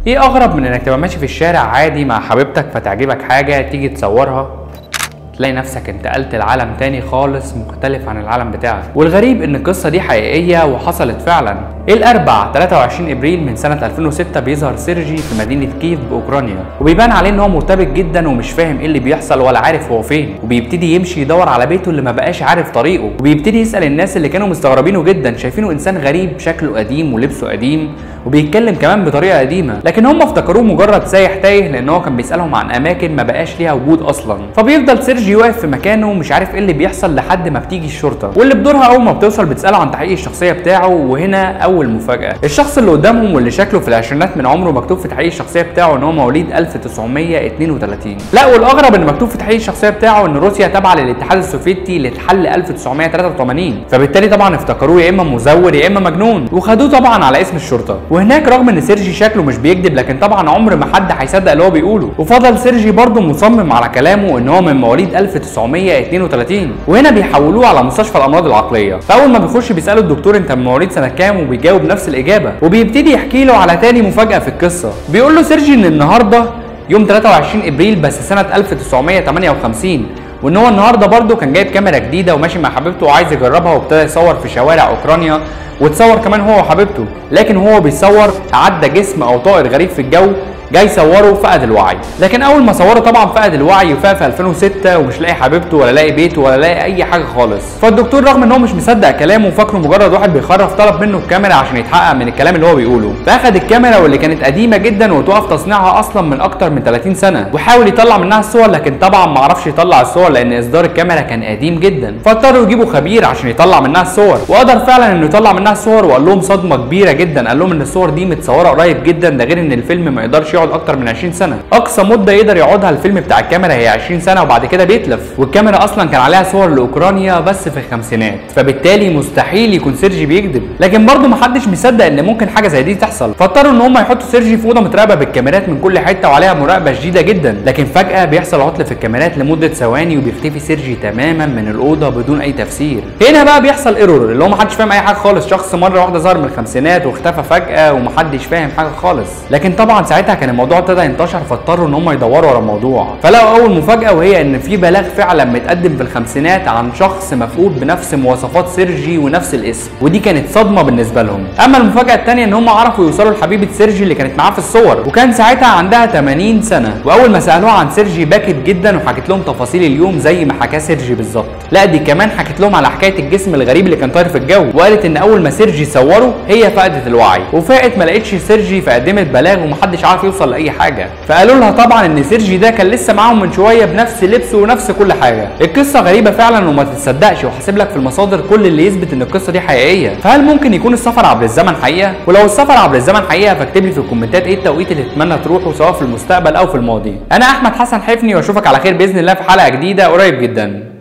ايه اغرب من انك تبقى ماشي في الشارع عادي مع حبيبتك فتعجبك حاجه تيجي تصورها تلاقي نفسك انتقلت لعالم تاني خالص مختلف عن العالم بتاعك والغريب ان القصه دي حقيقيه وحصلت فعلا الاربع 23 ابريل من سنه 2006 بيظهر سيرجي في مدينه كييف باوكرانيا وبيبان عليه ان هو مرتبك جدا ومش فاهم ايه اللي بيحصل ولا عارف هو فين وبيبتدي يمشي يدور على بيته اللي ما بقاش عارف طريقه وبيبتدي يسال الناس اللي كانوا مستغربينه جدا شايفينه انسان غريب شكله قديم ولبسه قديم وبيتكلم كمان بطريقه قديمه لكن هم افتكروه مجرد سايح تايه لان هو كان بيسالهم عن اماكن ما بقاش ليها وجود اصلا فبيفضل سيرجي واقف في مكانه ومش عارف ايه اللي بيحصل لحد ما بتيجي الشرطه واللي بدورها اول ما بتوصل بتساله عن تحقيق الشخصيه بتاعه وهنا اول مفاجاه الشخص اللي قدامهم واللي شكله في العشرينات من عمره مكتوب في تحقيق الشخصيه بتاعه ان هو مواليد 1932 لا والاغرب ان مكتوب في تحقيق الشخصيه بتاعه ان روسيا تابعه للاتحاد السوفيتي اللي اتحل 1983 فبالتالي طبعا افتكروه يا اما مزور يا اما مجنون وخدوه طبعا على اسم الشرطه وهناك رغم ان سيرجي شكله مش بيكذب لكن طبعا عمر ما حد هيصدق اللي هو بيقوله وفضل سيرجي برضه مصمم على كلامه ان هو من مواليد 1932 وهنا بيحولوه على مستشفى الامراض العقليه فاول ما بيخش بيساله الدكتور انت من مواليد سنه كام وبيجاوب نفس الاجابه وبيبتدي يحكي له على تاني مفاجاه في القصه بيقول له سيرجي ان النهارده يوم 23 ابريل بس سنه 1958 وان هو النهارده برده كان جايب كاميرا جديده وماشي مع حبيبته وعايز يجربها وابتدى يصور في شوارع اوكرانيا وتصور كمان هو وحبيبته لكن هو بيصور عدى جسم او طائر غريب في الجو جاي يصوره فقد الوعي لكن اول ما صوره طبعا فقد الوعي وفاق في 2006 ومش لاقي حبيبته ولا لاقي بيته ولا لاقي اي حاجه خالص فالدكتور رغم ان هو مش مصدق كلامه وفاكره مجرد واحد بيخرف طلب منه الكاميرا عشان يتحقق من الكلام اللي هو بيقوله فاخد الكاميرا واللي كانت قديمه جدا وتوقف تصنيعها اصلا من اكتر من 30 سنه وحاول يطلع منها الصور لكن طبعا ما عرفش يطلع الصور لان اصدار الكاميرا كان قديم جدا فاضطروا يجيبوا خبير عشان يطلع منها الصور وقدر فعلا انه يطلع منها الصور وقال لهم صدمه كبيره جدا قال لهم ان الصور دي متصوره قريب جدا ده غير ان الفيلم ما يقدرش يقعد اكتر من 20 سنه اقصى مده يقدر يقعدها الفيلم بتاع الكاميرا هي 20 سنه وبعد كده بيتلف والكاميرا اصلا كان عليها صور لاوكرانيا بس في الخمسينات فبالتالي مستحيل يكون سيرجي بيكذب لكن برضه محدش مصدق ان ممكن حاجه زي دي تحصل فاضطروا ان هم يحطوا سيرجي في اوضه متراقبه بالكاميرات من كل حته وعليها مراقبه شديده جدا لكن فجاه بيحصل عطل في الكاميرات لمده ثواني وبيختفي سيرجي تماما من الاوضه بدون اي تفسير هنا بقى بيحصل ايرور اللي هو محدش فاهم اي حاجه خالص شخص مره واحده ظهر من الخمسينات واختفى فجاه ومحدش فاهم حاجه خالص لكن طبعا ساعتها كان الموضوع ابتدى ينتشر فاضطروا ان هم يدوروا ورا الموضوع فلقوا اول مفاجاه وهي ان في بلاغ فعلا متقدم في الخمسينات عن شخص مفقود بنفس مواصفات سيرجي ونفس الاسم ودي كانت صدمه بالنسبه لهم اما المفاجاه الثانيه ان هم عرفوا يوصلوا لحبيبه سيرجي اللي كانت معاه في الصور وكان ساعتها عندها 80 سنه واول ما سالوها عن سيرجي بكت جدا وحكت لهم تفاصيل اليوم زي ما حكاه سيرجي بالظبط لا دي كمان حكت لهم على حكايه الجسم الغريب اللي كان طاير في الجو وقالت ان اول ما سيرجي صوره هي فقدت الوعي وفاقت ما لقتش سيرجي فقدمت بلاغ ومحدش عارف يوصل لاي حاجه فقالوا لها طبعا ان سيرجي ده كان لسه معاهم من شويه بنفس لبسه ونفس كل حاجه القصه غريبه فعلا وما تتصدقش وحاسب لك في المصادر كل اللي يثبت ان القصه دي حقيقيه فهل ممكن يكون السفر عبر الزمن حقيقه ولو السفر عبر الزمن حقيقه فاكتب لي في الكومنتات ايه التوقيت اللي تتمنى تروحه سواء في المستقبل او في الماضي انا احمد حسن حفني واشوفك على خير باذن الله في حلقه جديده قريب جدا